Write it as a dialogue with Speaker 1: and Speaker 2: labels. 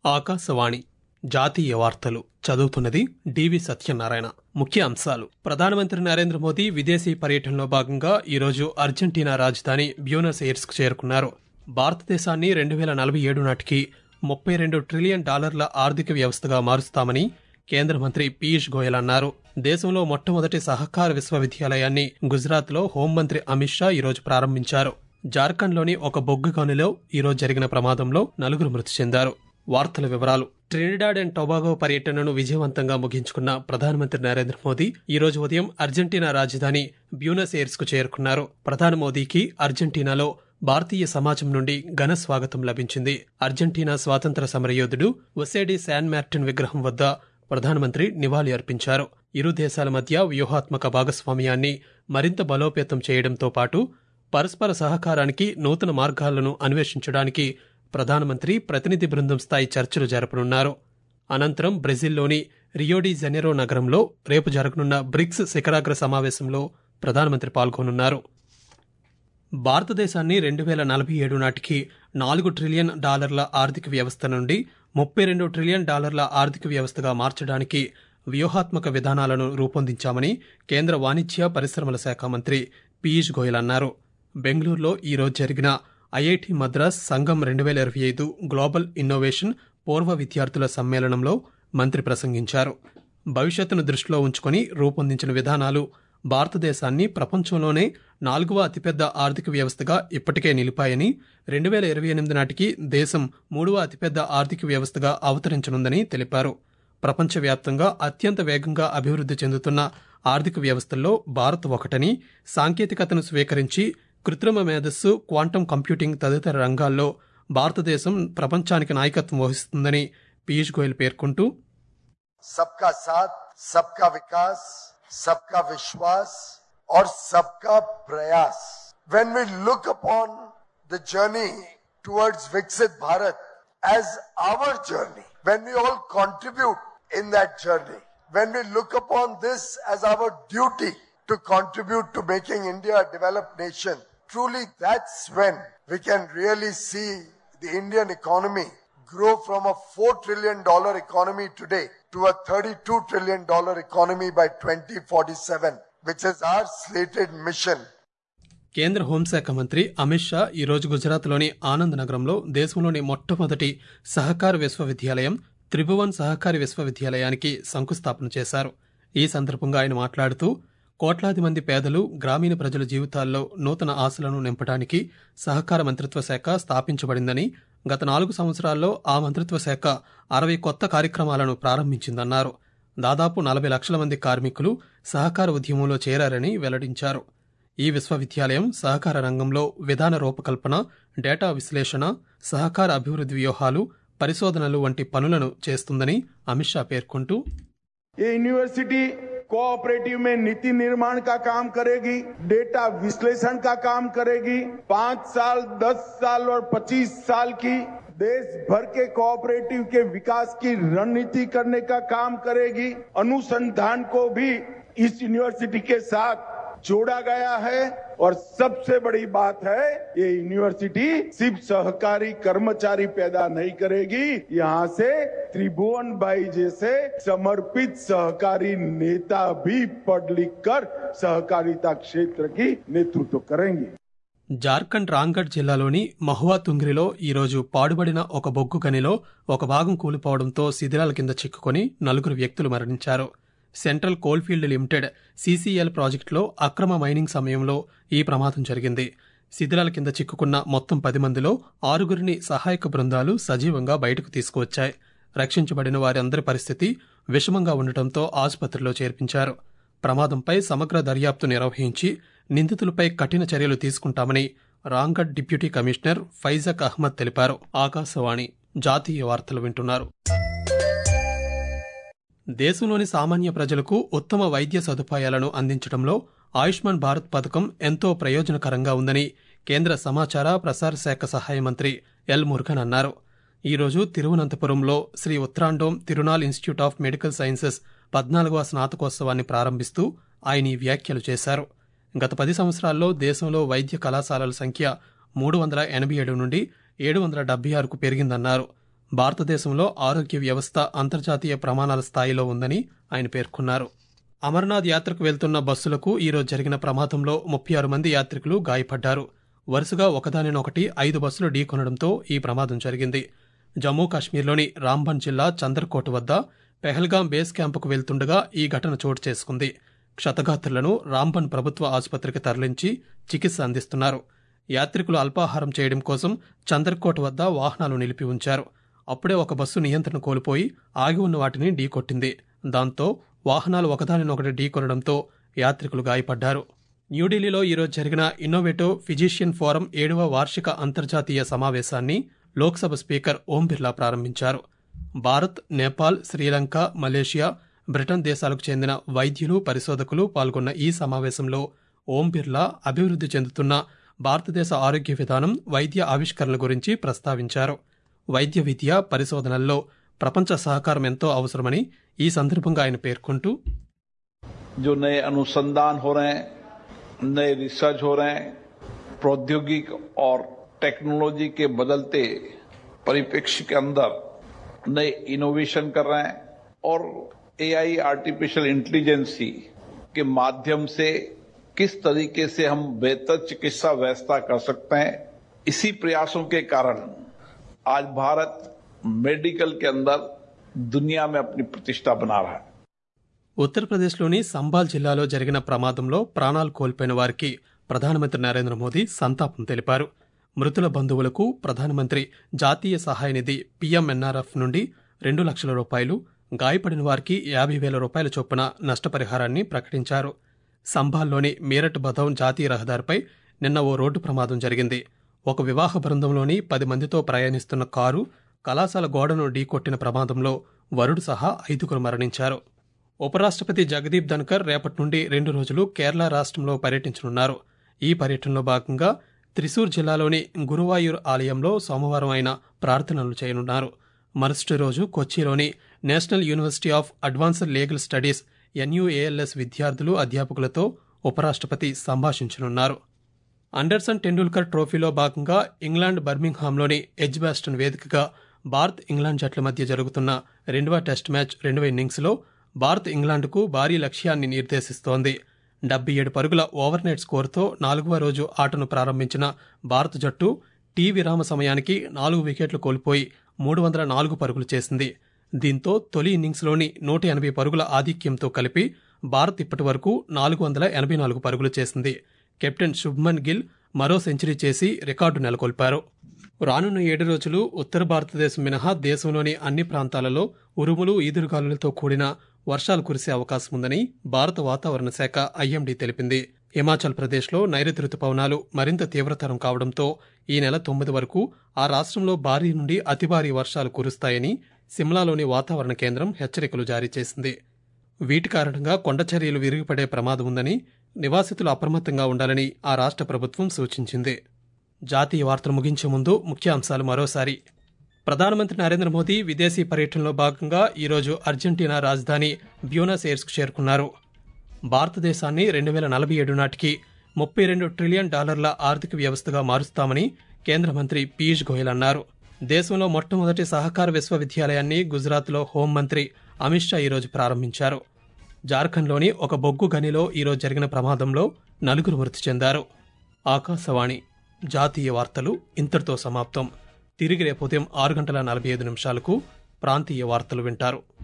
Speaker 1: ఆకాశవాణి జాతీయ వార్తలు చదువుతున్నది డివి సత్యనారాయణ ముఖ్య అంశాలు ప్రధానమంత్రి నరేంద్ర మోదీ విదేశీ పర్యటనలో భాగంగా ఈరోజు అర్జెంటీనా రాజధాని బ్యూనస్ ఎయిర్స్ కు చేరుకున్నారు భారతదేశాన్ని రెండు వేల నలభై ఏడు నాటికి ముప్పై రెండు ట్రిలియన్ డాలర్ల ఆర్థిక వ్యవస్థగా మారుస్తామని కేంద్ర మంత్రి పీయూష్ గోయల్ అన్నారు దేశంలో మొట్టమొదటి సహకార విశ్వవిద్యాలయాన్ని గుజరాత్లో హోంమంత్రి అమిత్ షా ఈరోజు ప్రారంభించారు జార్ఖండ్లోని ఒక బొగ్గు గనులో ఈరోజు జరిగిన ప్రమాదంలో నలుగురు మృతి చెందారు వార్తల వివరాలు ట్రినిడాడ్ అండ్ టొబాగో పర్యటనను విజయవంతంగా ముగించుకున్న ప్రధానమంత్రి నరేంద్ర మోదీ ఈ రోజు ఉదయం అర్జెంటీనా రాజధాని బ్యూనస్ ఎయిర్స్ కు చేరుకున్నారు ప్రధాని మోదీకి అర్జెంటీనాలో భారతీయ సమాజం నుండి ఘన స్వాగతం లభించింది అర్జెంటీనా స్వాతంత్ర సమరయోధుడు ఒసేడి శాన్ మార్టిన్ విగ్రహం వద్ద ప్రధానమంత్రి నివాళి అర్పించారు ఇరు దేశాల మధ్య వ్యూహాత్మక భాగస్వామ్యాన్ని మరింత బలోపేతం చేయడంతో పాటు పరస్పర సహకారానికి నూతన మార్గాలను అన్వేషించడానికి ప్రధానమంత్రి ప్రతినిధి బృందం స్థాయి చర్చలు జరపనున్నారు అనంతరం బ్రెజిల్లోని రియోడి జెనెరో నగరంలో రేపు జరగనున్న బ్రిక్స్ శిఖరాగ్ర సమావేశంలో ప్రధానమంత్రి పాల్గొనున్నారు భారతదేశాన్ని రెండు వేల నలభై ఏడు నాటికి నాలుగు ట్రిలియన్ డాలర్ల ఆర్థిక వ్యవస్థ నుండి ముప్పై రెండు ట్రిలియన్ డాలర్ల ఆర్థిక వ్యవస్థగా మార్చడానికి వ్యూహాత్మక విధానాలను రూపొందించామని కేంద్ర వాణిజ్య పరిశ్రమల శాఖ మంత్రి పీయూష్ గోయల్ అన్నారు బెంగళూరులో ఈరోజు జరిగిన ఐఐటి మద్రాస్ సంఘం రెండు వేల ఇరవై ఐదు గ్లోబల్ ఇన్నోవేషన్ పూర్వ విద్యార్థుల సమ్మేళనంలో మంత్రి ప్రసంగించారు భవిష్యత్తును దృష్టిలో ఉంచుకొని రూపొందించిన విధానాలు భారతదేశాన్ని ప్రపంచంలోనే నాలుగవ అతిపెద్ద ఆర్థిక వ్యవస్థగా ఇప్పటికే నిలిపాయని రెండు వేల ఇరవై ఎనిమిది నాటికి దేశం మూడవ అతిపెద్ద ఆర్థిక వ్యవస్థగా అవతరించనుందని తెలిపారు ప్రపంచవ్యాప్తంగా అత్యంత వేగంగా అభివృద్ధి చెందుతున్న ఆర్థిక వ్యవస్థల్లో భారత్ ఒకటని సాంకేతికతను స్వీకరించి కృత్రిమ మేధస్సు క్వాంటం కంప్యూటింగ్ తదితర రంగాల్లో భారతదేశం ప్రపంచానికి నాయకత్వం వహిస్తుందని పీయూష్ గోయల్ పేర్కొంటూ
Speaker 2: सबका साथ सबका विकास सबका विश्वास और सबका प्रयास when we look upon the journey towards Viksit Bharat as our journey when we all contribute in that journey when we look upon this as our duty to contribute to making India a developed nation truly that's when we can really see the Indian economy grow from a 4 trillion dollar economy today to a 32 trillion dollar economy by 2047 which is our slated mission
Speaker 1: కేంద్ర హోంశాఖ మంత్రి అమిత్ షా ఈరోజు గుజరాత్లోని ఆనంద్ నగరంలో దేశంలోని మొట్టమొదటి సహకార విశ్వవిద్యాలయం త్రిభువన్ సహకారి విశ్వవిద్యాలయానికి శంకుస్థాపన చేశారు ఈ సందర్భంగా ఆయన మాట్లాడుతూ కోట్లాది మంది పేదలు గ్రామీణ ప్రజల జీవితాల్లో నూతన ఆశలను నింపడానికి సహకార మంత్రిత్వ శాఖ స్థాపించబడిందని గత నాలుగు సంవత్సరాల్లో ఆ మంత్రిత్వ శాఖ అరవై కొత్త కార్యక్రమాలను ప్రారంభించిందన్నారు దాదాపు నలభై లక్షల మంది కార్మికులు సహకార ఉద్యమంలో చేరారని వెల్లడించారు ఈ విశ్వవిద్యాలయం సహకార రంగంలో విధాన రూపకల్పన డేటా విశ్లేషణ సహకార అభివృద్ధి వ్యూహాలు పరిశోధనలు వంటి పనులను చేస్తుందని అమిత్ షా పేర్కొంటూ
Speaker 3: ये यूनिवर्सिटी कोऑपरेटिव में नीति निर्माण का काम करेगी डेटा विश्लेषण का काम करेगी पांच साल दस साल और पच्चीस साल की देश भर के कोऑपरेटिव के विकास की रणनीति करने का काम करेगी अनुसंधान को भी इस यूनिवर्सिटी के साथ जोड़ा गया है और सबसे बड़ी बात है ये यूनिवर्सिटी सिर्फ सहकारी कर्मचारी पैदा नहीं करेगी यहाँ से त्रिभुवन भाई जैसे समर्पित सहकारी नेता भी पढ़ लिख कर सहकारिता क्षेत्र की नेतृत्व करेंगे
Speaker 1: జార్ఖండ్ రాంగఢ్ జిల్లాలోని మహువా తుంగ్రిలో ఈరోజు పాడుబడిన ఒక బొగ్గు గనిలో ఒక భాగం కూలిపోవడంతో శిథిలాల కింద చిక్కుకొని నలుగురు వ్యక్తులు మరణించారు సెంట్రల్ కోల్ఫీల్డ్ లిమిటెడ్ సీసీఎల్ ప్రాజెక్టులో అక్రమ మైనింగ్ సమయంలో ఈ ప్రమాదం జరిగింది శిథిలాల కింద చిక్కుకున్న మొత్తం పది మందిలో ఆరుగురిని సహాయక బృందాలు సజీవంగా బయటకు తీసుకువచ్చాయి రక్షించబడిన వారందరి పరిస్థితి విషమంగా ఉండటంతో ఆసుపత్రిలో చేర్పించారు ప్రమాదంపై సమగ్ర దర్యాప్తు నిర్వహించి నిందితులపై కఠిన చర్యలు తీసుకుంటామని రాంగఢ్ డిప్యూటీ కమిషనర్ ఫైజక్ అహ్మద్ తెలిపారు ఆకాశవాణి జాతీయ వార్తలు వింటున్నారు దేశంలోని సామాన్య ప్రజలకు ఉత్తమ వైద్య సదుపాయాలను అందించడంలో ఆయుష్మాన్ భారత్ పథకం ఎంతో ప్రయోజనకరంగా ఉందని కేంద్ర సమాచార ప్రసార శాఖ సహాయ మంత్రి ఎల్ మురుగన్ అన్నారు ఈరోజు తిరువనంతపురంలో Shri Uthradom Thirunal institute of medical sciences పద్నాలుగవ స్నాతకోత్సవాన్ని ప్రారంభిస్తూ ఆయన ఈ వ్యాఖ్యలు చేశారు గత పది సంవత్సరాల్లో దేశంలో వైద్య కళాశాలల సంఖ్య మూడు వందల ఎనభై ఏడు నుండి ఏడు వందల డెబ్బై ఆరుకు పెరిగిందన్నారు భారతదేశంలో ఆరోగ్య వ్యవస్థ అంతర్జాతీయ ప్రమాణాల స్థాయిలో ఉందని ఆయన పేర్కొన్నారు అమర్నాథ్ యాత్రకు వెళ్తున్న బస్సులకు ఈరోజు జరిగిన ప్రమాదంలో ముప్పై ఆరు మంది యాత్రికులు గాయపడ్డారు వరుసగా ఒకదానినొకటి ఐదు బస్సులు ఢీకొనడంతో ఈ ప్రమాదం జరిగింది జమ్మూ కాశ్మీర్లోని రాంబన్ జిల్లా చందర్కోట్ వద్ద పెహల్గాం బేస్ క్యాంపుకు వెళ్తుండగా ఈ ఘటన చోటు చేసుకుంది క్షతగాత్రులను రాంబన్ ప్రభుత్వ ఆసుపత్రికి తరలించి చికిత్స అందిస్తున్నారు యాత్రికులు అల్పాహారం చేయడం కోసం చందర్కోట్ వద్ద వాహనాలు నిలిపి ఉంచారు అప్పుడే ఒక బస్సు నియంత్రణ కోల్పోయి ఆగి ఉన్న వాటిని ఢీకొట్టింది దాంతో వాహనాలు ఒకదానినొకటి ఢీకొనడంతో యాత్రికులు గాయపడ్డారు న్యూఢిల్లీలో ఈరోజు జరిగిన ఇన్నోవేటివ్ ఫిజిషియన్ ఫోరం ఏడవ వార్షిక అంతర్జాతీయ సమావేశాన్ని లోక్సభ స్పీకర్ ఓం బిర్లా ప్రారంభించారు భారత్ నేపాల్ శ్రీలంక మలేషియా బ్రిటన్ దేశాలకు చెందిన వైద్యులు పరిశోధకులు పాల్గొన్న ఈ సమావేశంలో ఓం బిర్లా అభివృద్ధి చెందుతున్న భారతదేశ ఆరోగ్య విధానం వైద్య ఆవిష్కరణల గురించి ప్రస్తావించారు వైద్య విద్య పరిశోధనల్లో ప్రపంచ సహకారం ఎంతో అవసరమని ఈ సందర్భంగా ఆయన పేర్కొంటూ
Speaker 4: जो नए अनुसंधान हो रहे हैं नए रिसर्च हो रहे हैं प्रौद्योगिक और टेक्नोलॉजी के बदलते परिप्रेक्ष्य के अंदर नए इनोवेशन कर रहे हैं और एआई आर्टिफिशियल इंटेलिजेंसी के माध्यम से किस तरीके से हम बेहतर चिकित्सा व्यवस्था कर सकते हैं इसी प्रयासों के कारण आज भारत मेडिकल के अंदर दुनिया में अपनी प्रतिष्ठा बना रहा है
Speaker 1: ఉత్తరప్రదేశ్లోని సంబాల్ జిల్లాలో జరిగిన ప్రమాదంలో ప్రాణాలు కోల్పోయిన వారికి ప్రధానమంత్రి నరేంద్ర మోదీ సంతాపం తెలిపారు మృతుల బంధువులకు ప్రధానమంత్రి జాతీయ సహాయ నిధి పీఎంఎన్ఆర్ఎఫ్ నుండి రెండు లక్షల రూపాయలు గాయపడిన వారికి యాభై వేల రూపాయల చొప్పున నష్టపరిహారాన్ని ప్రకటించారు సంబాల్లోని మీరట్ బధౌన్ జాతీయ రహదారిపై నిన్న ఓ రోడ్డు ప్రమాదం జరిగింది ఒక వివాహ బృందంలోని పది మందితో ప్రయాణిస్తున్న కారు కళాశాల గోడను ఢీకొట్టిన ప్రమాదంలో వరుడు సహా ఐదుగురు మరణించారు ఉపరాష్ట్రపతి జగదీప్ ధన్కర్ రేపటి నుండి రెండు రోజులు కేరళ రాష్ట్రంలో పర్యటించనున్నారు ఈ పర్యటనలో భాగంగా త్రిశూర్ జిల్లాలోని గురువాయూర్ ఆలయంలో సోమవారం ఆయన ప్రార్థనలు చేయనున్నారు మరుసటి రోజు కొచ్చిలోని national university of advanced legal studies NUALS విద్యార్థులు అధ్యాపకులతో ఉపరాష్ట్రపతి సంభాషించనున్నారు అండర్సన్ టెండూల్కర్ ట్రోఫీలో భాగంగా ఇంగ్లాండ్ బర్మింగ్హామ్లోని ఎడ్జ్బాస్టన్ వేదికగా భారత్ ఇంగ్లాండ్ జట్ల మధ్య జరుగుతున్న రెండవ టెస్ట్ మ్యాచ్ రెండవ ఇన్నింగ్స్లో భారత్ ఇంగ్లాండ్కు భారీ లక్ష్యాన్ని నిర్దేశిస్తోంది డెబ్బై ఏడు పరుగుల ఓవర్నెట్ స్కోరుతో నాలుగవ రోజు ఆటను ప్రారంభించిన భారత జట్టు టీ విరామ సమయానికి నాలుగు వికెట్లు కోల్పోయి మూడు వందల నాలుగు పరుగులు చేసింది దీంతో తొలి ఇన్నింగ్స్లోని నూట ఎనభై పరుగుల ఆధిక్యంతో కలిపి భారత్ ఇప్పటి వరకు నాలుగు వందల ఎనభై నాలుగు పరుగులు చేసింది కెప్టెన్ శుభ్మన్ గిల్ మరో సెంచరీ చేసి రికార్డు నెలకొల్పారు రానున్న ఏడు రోజులు ఉత్తర భారతదేశం మినహా దేశంలోని అన్ని ప్రాంతాలలో ఉరుములు ఈదురుగాలులతో కూడిన వర్షాలు కురిసే అవకాశం ఉందని భారత వాతావరణ శాఖ ఐఎండీ తెలిపింది హిమాచల్ ప్రదేశ్లో నైరుతి రుతుపవనాలు మరింత తీవ్రతరం కావడంతో ఈ నెల తొమ్మిది వరకు ఆ రాష్ట్రంలో భారీ నుండి అతి భారీ వర్షాలు కురుస్తాయని సిమ్లాలోని వాతావరణ కేంద్రం హెచ్చరికలు జారీ చేసింది వీటి కారణంగా కొండచర్యలు విరిగిపడే ప్రమాదం ఉందని నివాసితులు అప్రమత్తంగా ఉండాలని ఆ రాష్ట్ర ప్రభుత్వం సూచించింది జాతీయ వార్తలు ముగించే ముందు ముఖ్యాంశాలు మరోసారి ప్రధానమంత్రి నరేంద్ర మోదీ విదేశీ పర్యటనలో భాగంగా ఈరోజు అర్జెంటీనా రాజధాని బ్యూనస్ ఎయిర్స్కు చేరుకున్నారు భారతదేశాన్ని రెండు వేల నలభై ఏడు నాటికి ముప్పై రెండు ట్రిలియన్ డాలర్ల ఆర్థిక వ్యవస్థగా మారుస్తామని కేంద్ర మంత్రి పీయూష్ గోయల్ అన్నారు దేశంలో మొట్టమొదటి సహకార విశ్వవిద్యాలయాన్ని గుజరాత్లో హోంమంత్రి అమిత్ షా ఈరోజు ప్రారంభించారు జార్ఖండ్లోని ఒక బొగ్గు గనిలో ఈరోజు జరిగిన ప్రమాదంలో నలుగురు మృతి చెందారు ఆకాశవాణి జాతీయ వార్తలు ఇంతటితో సమాప్తం తిరిగి రేపు ఉదయం ఆరు గంటల నలభై ఐదు నిమిషాలకు ప్రాంతీయ వార్తలు వింటారు